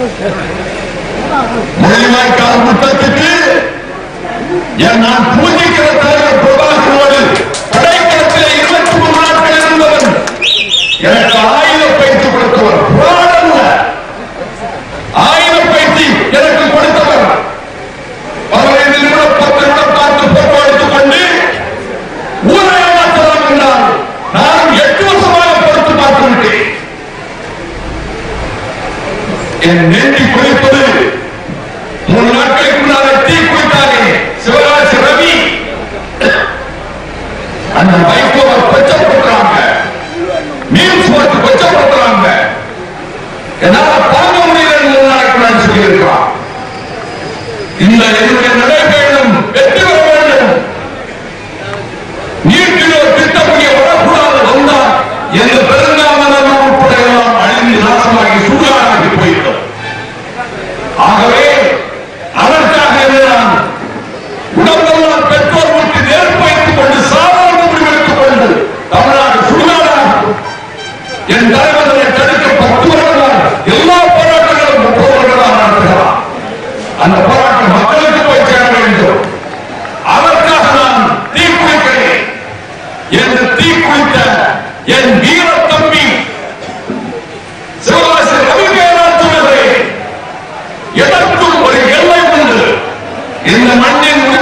முள்ளிவாய்க்கால் முத்தத்துக்கு என் நான் பூஜிக்கிற தலைவர் பிரபாகரோடு படைக்கலத்தில் இருபத்தி மூணு நாட்கள் இருந்தவன் எனக்கு ஆயுத பயிற்சி கொடுத்தவர் புராணம் ஆயுத பயிற்சி எனக்கு கொடுத்தவர் பதினைந்து நிமிடம் பத்து நிமிடம் பார்த்து போட்டோ எடுத்துக் கொண்டு ஊரை ஏமாற்றலாம் என்றால் நான் எட்டு வருஷமாக பொறுத்து பார்த்து விட்டேன் என் நெஞ்சி குளிப்பது மூணு நாட்களுக்கு முன்னால தீ குளித்தாரே சிவராஜ் ரவி அந்த வைகோவை கொச்சப்படுத்துறாங்க மீன்ஸ் போட்டு கொச்சப்படுத்துறாங்க என்னால தாங்க முடியல மூணு நாளைக்கு முன்னாடி சொல்லியிருக்கிறான் இந்த என்னுடைய நடைபயணம் வெற்றி பெற வேண்டும் நீட்டிலோ திட்டப்படிய வரக்கூடாது வந்தால் எந்த பெருங்காமலம் உட்பட எல்லாம் அழிந்து நாசமாகி சூழலாகி போய்விடும் ஆகவே அதற்காக நான் உடம்பெல்லாம் பெற்றோர் விட்டு நெருப்பு வைத்துக் கொண்டு சாதாரண முடிவெடுத்துக் கொண்டு தமிழ்நாடு சுடுகாடாகும் என் தலைவர்களை தடுக்க பத்து வருடங்கள் எல்லா போராட்டங்களும் முப்பது வருடங்களாக நடத்துகிறார் அந்த போராட்டம் மக்களுக்கு போய் சேர வேண்டும் அதற்காக நான் தீக்குளிக்கிறேன் என்று தீக்குளித்த என் வீர தம்பி சிவகாசி ரவிகேரால் சொல்லுகிறேன் எதற்கும் ஒரு எல்லை உண்டு இந்த மண்ணின்